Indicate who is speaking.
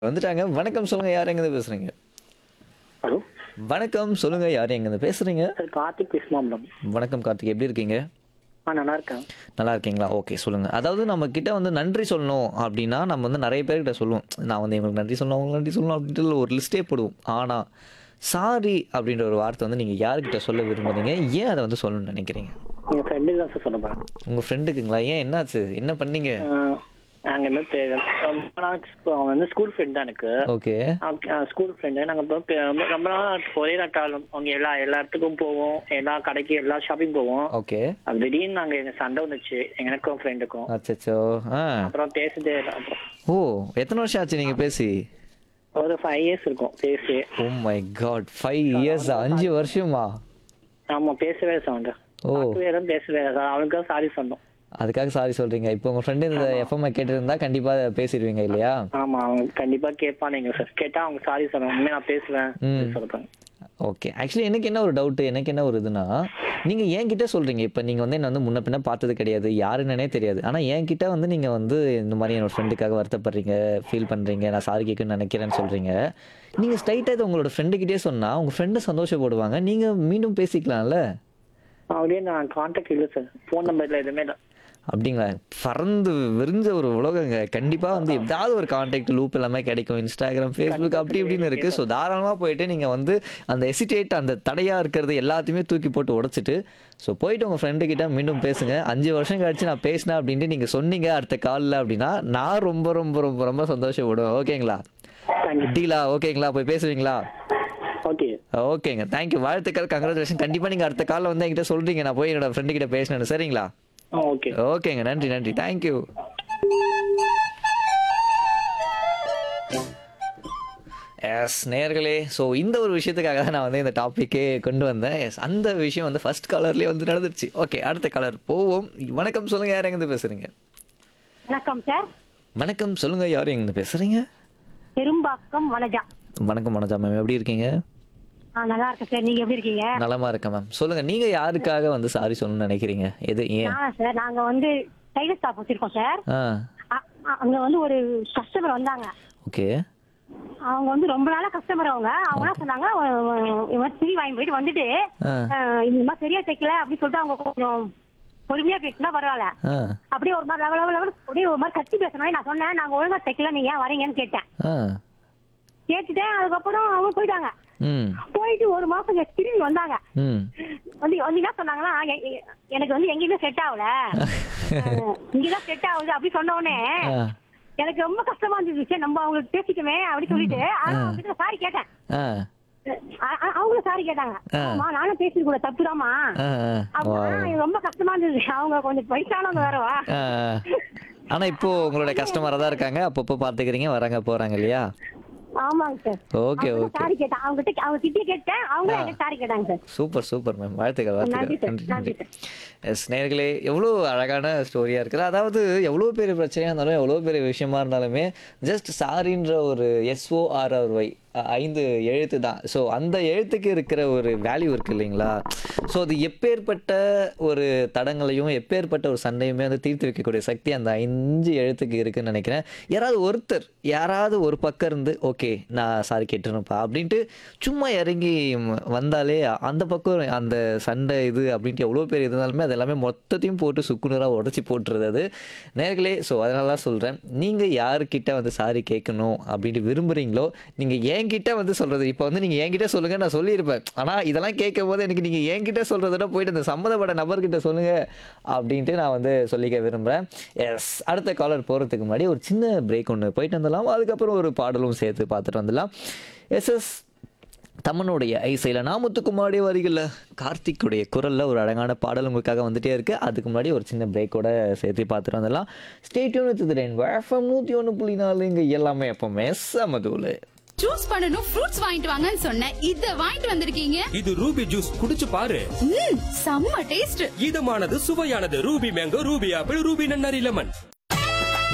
Speaker 1: வந்துட்டாங்க வணக்கம் சொல்லுங்க யார் எங்க பேசுறீங்க
Speaker 2: ஹலோ
Speaker 1: வணக்கம் சொல்லுங்க யார் எங்க பேசுறீங்க
Speaker 2: சார் கார்த்திக் விஸ்மாம்பலம்
Speaker 1: வணக்கம் கார்த்திக் எப்படி இருக்கீங்க
Speaker 2: ஆ நல்லா இருக்கேன்
Speaker 1: நல்லா இருக்கீங்களா ஓகே சொல்லுங்க அதாவது நம்ம கிட்ட வந்து நன்றி சொல்லணும் அப்படின்னா நம்ம வந்து நிறைய பேர்கிட்ட சொல்லுவோம் நான் வந்து இவங்களுக்கு நன்றி சொல்லணும் அவங்களுக்கு நன்றி சொல்லணும் அப்படின்ட்டு ஒரு லிஸ்ட்டே போடுவோம் ஆனா சாரி அப்படின்ற ஒரு வார்த்தை வந்து நீங்க யார்கிட்ட சொல்ல விரும்புறீங்க ஏன் அதை வந்து சொல்லணும்னு நினைக்கிறீங்க
Speaker 2: எங்கள் ஃப்ரெண்டுக்கு தான் சார் சொல்ல போகிறேன்
Speaker 1: உங்க ஃப்ரெண்டுக்குங்களா ஏன் என்னாச்சு என்ன பண்ணீங்க
Speaker 2: நாங்கள் என்ன பேர் ரொம்ப நாள் இப்போ அவன் வந்து ஸ்கூல் ஃப்ரெண்ட் தான் எனக்கு
Speaker 1: ஓகே
Speaker 2: ஸ்கூல் ஃப்ரெண்டு நாங்கள் இப்போ பே- ரொம்ப ரொம்ப நாள் ஒரே நாட்டால் அவங்க எல்லா எல்லா இடத்துக்கும் போவோம் எல்லா கடைக்கு எல்லா ஷாப்பிங் போவோம்
Speaker 1: ஓகே
Speaker 2: அது திடீர்னு நாங்கள் எங்கள் சண்டை வந்துச்சு எனக்கும் ஃப்ரெண்டுக்கும்
Speaker 1: அச்சச்சோ ஆ
Speaker 2: அப்புறம் பேசுதே இல்லை அப்புறம்
Speaker 1: ஓ எத்தனை வருஷம் ஆச்சு நீங்க பேசி
Speaker 2: ஒரு ஃபைவ் இயர்ஸ் இருக்கும் பேசி
Speaker 1: oh my god five years அஞ்சு வருஷமா
Speaker 2: ஆமாம் பேசவே இல்லை சவுண்டு
Speaker 1: ஓ
Speaker 2: வேறு பேசவே இல்லை அவனுக்கு சாரி சொன்னோம்
Speaker 1: அதுக்காக சாரி சொல்றீங்க இப்போ உங்க ஃப்ரெண்டு இந்த எஃப்எம் கேட்டிருந்தா கண்டிப்பா பேசிடுவீங்க இல்லையா
Speaker 2: ஆமா அவங்க கண்டிப்பா கேட்பானுங்க சார் கேட்டா அவங்க சாரி சொல்லுவாங்க உண்மையா நான் பேசுவேன் அப்படின்னு சொல்லுவாங்க
Speaker 1: ஓகே ஆக்சுவலி எனக்கு என்ன ஒரு டவுட் எனக்கு என்ன ஒரு இதுனா நீங்க என்கிட்ட சொல்றீங்க இப்போ நீங்க வந்து என்ன வந்து முன்ன பின்ன பார்த்தது கிடையாது யாருன்னே தெரியாது ஆனா என்கிட்ட வந்து நீங்க வந்து இந்த மாதிரி என்னோட ஃப்ரெண்டுக்காக வருத்தப்படுறீங்க ஃபீல் பண்றீங்க நான் சாரி கேட்கணும்னு நினைக்கிறேன்னு சொல்றீங்க நீங்க ஸ்ட்ரைட்டா இது உங்களோட ஃப்ரெண்டுகிட்டே சொன்னா உங்க ஃப்ரெண்டு சந்தோஷப்படுவாங்க நீங்க மீண்டும் பேசிக்கலாம்ல
Speaker 2: அப்படியே நான் கான்டாக்ட் இல்லை சார் ஃபோன் நம்பர்ல எதுவுமே இல்லை
Speaker 1: அப்படிங்களா பறந்து விரிஞ்ச ஒரு உலகங்க கண்டிப்பா வந்து ஏதாவது ஒரு கான்டாக்ட் லூப் எல்லாமே கிடைக்கும் இன்ஸ்டாகிராம் ஃபேஸ்புக் அப்படி இப்படின்னு இருக்கு ஸோ தாராளமா போயிட்டு நீங்க வந்து அந்த எசிடேட் அந்த தடையா இருக்கிறது எல்லாத்தையுமே தூக்கி போட்டு உடைச்சிட்டு ஸோ போயிட்டு உங்க ஃப்ரெண்டு கிட்ட மீண்டும் பேசுங்க அஞ்சு வருஷம் கழிச்சு நான் பேசினேன் அப்படின்ட்டு நீங்க சொன்னீங்க அடுத்த காலில் அப்படின்னா நான் ரொம்ப ரொம்ப ரொம்ப ரொம்ப சந்தோஷப்படுவேன் ஓகேங்களா டீலா ஓகேங்களா போய் பேசுவீங்களா
Speaker 2: ஓகே
Speaker 1: ஓகேங்க தேங்க்யூ வாழ்த்துக்கள் கங்க்ராச்சுலேஷன் கண்டிப்பா நீங்க அடுத்த காலில் வந்து என்கிட்ட சொல்றீங்க நான் போய் என்னோட ஃப்ரெண்டு கிட்ட பேசினேன்னு சரிங்களா
Speaker 2: ஆ ஓகே
Speaker 1: ஓகேங்க நன்றி நன்றி தேங்க்யூ எஸ் நேர்களே ஸோ இந்த ஒரு விஷயத்துக்காக தான் நான் வந்து இந்த டாப்பிக்கே கொண்டு வந்தேன் எஸ் அந்த விஷயம் வந்து ஃபர்ஸ்ட் கலர்லேயே வந்து நடந்துருச்சு ஓகே அடுத்த கலர் போவோம் வணக்கம் சொல்லுங்க யார் எங்கேருந்து பேசுறீங்க
Speaker 3: வணக்கம் சார்
Speaker 1: வணக்கம் சொல்லுங்க யார் எங்கேருந்து பேசுறீங்க
Speaker 3: பெரும்பாக்கம் வனஜா
Speaker 1: வணக்கம் மனோஜா மேம் எப்படி இருக்கீங்க
Speaker 3: ஆ நல்லா இருக்கேன் சார் நீங்க எப்படி இருக்கீங்க
Speaker 1: நலமா இருக்கேன் மேம் சொல்லுங்க நீங்க யாருக்காக வந்து சாரி சொல்லணும்னு நினைக்கிறீங்க எது ஏன்
Speaker 3: நான் சார் நாங்க வந்து டைலர் ஷாப் வச்சிருக்கோம் சார்
Speaker 1: ஆ
Speaker 3: அ- அ- அங்க வந்து ஒரு கஸ்டமர் வந்தாங்க
Speaker 1: ஓகே
Speaker 3: அவங்க வந்து ரொம்ப நாளா கஸ்டமர் அவங்க அவங்க என்ன சொன்னாங்க இவன் துணி வாங்கி போயிட்டு வந்துட்டு
Speaker 1: ஆ
Speaker 3: அஹ், இந்த மாதிரி சரியா தைக்கல அப்படின்னு சொல்லிட்டு அவங்க கொஞ்சம் பொறுமையா பேசினா பரவாயில்ல
Speaker 1: ஆ
Speaker 3: அப்படியே ஒரு மாதிரி லெவல் லெவல் அப்படியே ஒரு மாதிரி கத்தி பேசணும் நான் சொன்னேன் நாங்க ஒழுங்கா தைக்கல நீங்க ஏன் வரீங்கன்னு கேட்டேன்
Speaker 1: ஆ
Speaker 3: கேட்டுட்டேன் அதுக்கப்புறம் அவங்க போயிட்டாங்க
Speaker 1: ம்
Speaker 3: போயிட்டு ஒரு மாசம் கழிச்சு திரும்பி வந்தாங்க
Speaker 1: ம்
Speaker 3: வந்து வந்து என்ன சொன்னாங்கன்னா எ- எ- எனக்கு வந்து எங்கேயுமே செட் ஆகல அஹ் இங்கதான் செட் ஆகுது அப்படி சொன்ன உடனே
Speaker 1: ஆ
Speaker 3: எனக்கு ரொம்ப கஷ்டமா இருந்துச்சு சரி, நம்ம அவங்களுக்கு பேசிட்டோமே அப்படி சொல்லிட்டு ஆனா அவங்க சாரி கேட்டேன்
Speaker 1: ஆ
Speaker 3: அ- அ- அவங்களும் சாரி கேட்டாங்க
Speaker 1: ஆ.
Speaker 3: ஆமா நானும் பேசிட்டு கூட தப்புதாமா
Speaker 1: ஆ ஆ
Speaker 3: அப்ப ஆனா எனக்கு ரொம்ப கஷ்டமா இருந்தது அவங்க கொஞ்சம் வயசானவங்க வேறவா
Speaker 1: ஆ. ஆனா இப்போ உங்களோட கஸ்டமரா தான் இருக்காங்க அப்பப்போ பாத்துக்கிறீங்க வராங்க போறாங்க இல்லையா
Speaker 3: ஆமாங்க சார்
Speaker 1: ஓகே ஓகே
Speaker 3: சாரி கேட்டேன் அவங்க கிட்ட அவங்க திட்டி கேட்டேன் அவங்க எனக்கு சாரி கேட்டாங்க சார்
Speaker 1: சூப்பர் சூப்பர் மேம் வாழ்த்துக்கள்
Speaker 3: நன்றி
Speaker 1: வாழ்த்துக்கள்
Speaker 3: சார்,
Speaker 1: நன்றி நன்றி
Speaker 3: நன்றி
Speaker 1: எஸ் நேர்களே எவ்வளோ அழகான ஸ்டோரியாக இருக்குது அதாவது எவ்வளோ பெரிய பிரச்சனையாக இருந்தாலும் எவ்வளோ பெரிய விஷயமா இருந்தாலுமே ஜஸ்ட் சாரின்ற ஒரு எஸ்ஓஆர்ஆர்ஒய் ஐந்து எழுத்து தான் ஸோ அந்த எழுத்துக்கு இருக்கிற ஒரு வேல்யூ இருக்கு இல்லைங்களா ஸோ அது எப்பேற்பட்ட ஒரு தடங்களையும் எப்பேற்பட்ட ஒரு சண்டையுமே வந்து தீர்த்து வைக்கக்கூடிய சக்தி அந்த அஞ்சு எழுத்துக்கு இருக்குன்னு நினைக்கிறேன் யாராவது ஒருத்தர் யாராவது ஒரு பக்கம் இருந்து ஓகே நான் சாரி கேட்டுருப்பா அப்படின்ட்டு சும்மா இறங்கி ம், வந்தாலே அந்த பக்கம் அந்த சண்டை இது அப்படின்ட்டு எவ்வளோ பேர் இருந்தாலுமே அது எல்லாமே மொத்தத்தையும் போட்டு சுக்குநூறாக உடச்சி போட்டுருது அது நேர்களே ஸோ அதனால தான் சொல்கிறேன் நீங்கள் யாருக்கிட்ட வந்து சாரி கேட்கணும் அப்படின்ட்டு விரும்புகிறீங்களோ நீங்கள் என்கிட்ட வந்து சொல்கிறது இப்போ வந்து நீங்கள் என்கிட்ட சொல்லுங்கள் நான் சொல்லியிருப்பேன் ஆனால் இதெல்லாம் கேட்கும் போது எனக்கு நீங்கள் என்கிட்ட சொல்கிறத விட போயிட்டு அந்த சம்மந்தப்பட்ட நபர்கிட்ட சொல்லுங்கள் அப்படின்ட்டு நான் வந்து சொல்லிக்க விரும்புகிறேன் எஸ் அடுத்த காலர் போகிறதுக்கு முன்னாடி ஒரு சின்ன பிரேக் ஒன்று போயிட்டு வந்துடலாம் அதுக்கப்புறம் ஒரு பாடலும் சேர்த்து பார்த்துட்டு வந்துடலாம் எஸ்எஸ் தமனுடைய ஐசையில் நாமத்துக்குமாரி வரிகளில் கார்த்திக்குடைய குரலில் ஒரு அழகான பாடல் உங்களுக்காக வந்துட்டே இருக்கு அதுக்கு முன்னாடி ஒரு சின்ன பிரேக்கோட சேர்த்து பார்த்துட்டு வந்துடலாம் ஸ்டேட்யூன் வித் ரெயின் எஃப்எம் நூற்றி ஒன்று புள்ளி நாலு இங்கே எல்லாமே எப்பவுமே சமதூள்
Speaker 4: ஜூஸ் பண்ணனும் ஃப்ரூட்ஸ் வாங்கிட்டு வாங்கன்னு சொன்னேன் இத வாங்கிட்டு வந்திருக்கீங்க
Speaker 5: இது ரூபி ஜூஸ் குடிச்சு பாரு
Speaker 4: ம் செம்ம டேஸ்ட்
Speaker 5: இதமானது சுவையானது Ruby mango Ruby apple Ruby nannari lemon